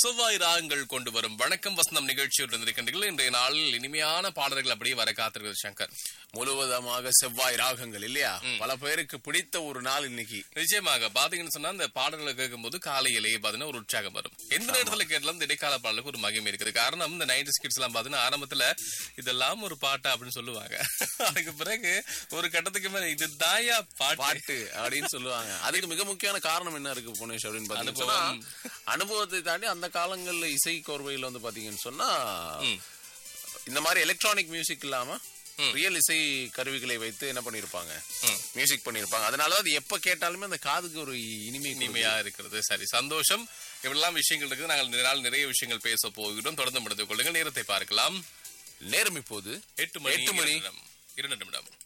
செவ்வாய் ராகங்கள் கொண்டு வரும் வணக்கம் வசந்தம் நிகழ்ச்சியோடு இருந்திருக்கின்றீர்கள் இன்றைய நாளில் இனிமையான பாடல்கள் அப்படியே வர காத்திருக்கிறது சங்கர் முழுவதமாக செவ்வாய் ராகங்கள் இல்லையா பல பேருக்கு பிடித்த ஒரு நாள் இன்னைக்கு நிச்சயமாக பாத்தீங்கன்னு சொன்னா இந்த பாடல்களை கேட்கும்போது காலையிலேயே பாத்தீங்கன்னா ஒரு உற்சாகம் வரும் எந்த நேரத்துல கேட்டாலும் இந்த இடைக்கால பாடலுக்கு ஒரு மகிமை இருக்குது காரணம் இந்த நைன்டி ஸ்கிட்ஸ் எல்லாம் பாத்தீங்கன்னா ஆரம்பத்துல இதெல்லாம் ஒரு பாட்டா அப்படின்னு சொல்லுவாங்க அதுக்கு பிறகு ஒரு கட்டத்துக்கு மேல இது தாயா பாட்டு பாட்டு அப்படின்னு சொல்லுவாங்க அதுக்கு மிக முக்கியமான காரணம் என்ன இருக்கு புனேஷ் அப்படின்னு பாத்தீங்கன்னா அனுபவம். அனுபவத்தை தாண்டி அந்த காலங்கள்ல இசை கோர்வையில் வந்து பாத்தீங்கன்னு சொன்னா இந்த மாதிரி எலக்ட்ரானிக் மியூசிக் இல்லாம ரியல் இசை கருவிகளை வைத்து என்ன பண்ணிருப்பாங்க மியூசிக் பண்ணிருப்பாங்க அதனால அது எப்ப கேட்டாலுமே அந்த காதுக்கு ஒரு இனிமை கொடுக்கும். இனிமையா இருக்கிறது சரி சந்தோஷம் இப்படிலாம் விஷயங்கள் இருக்குது நாங்கள் இந்த நாள் நிறைய விஷயங்கள் பேச போகிறோம் தொடர்ந்து முடித்துக் கொள்ளுங்கள் நேரத்தை பார்க்கலாம் நேரம் இப்போது எட்டு மணி எட்டு மணி. இரண்டு நிமிடம். இரண்டு நிமிடம்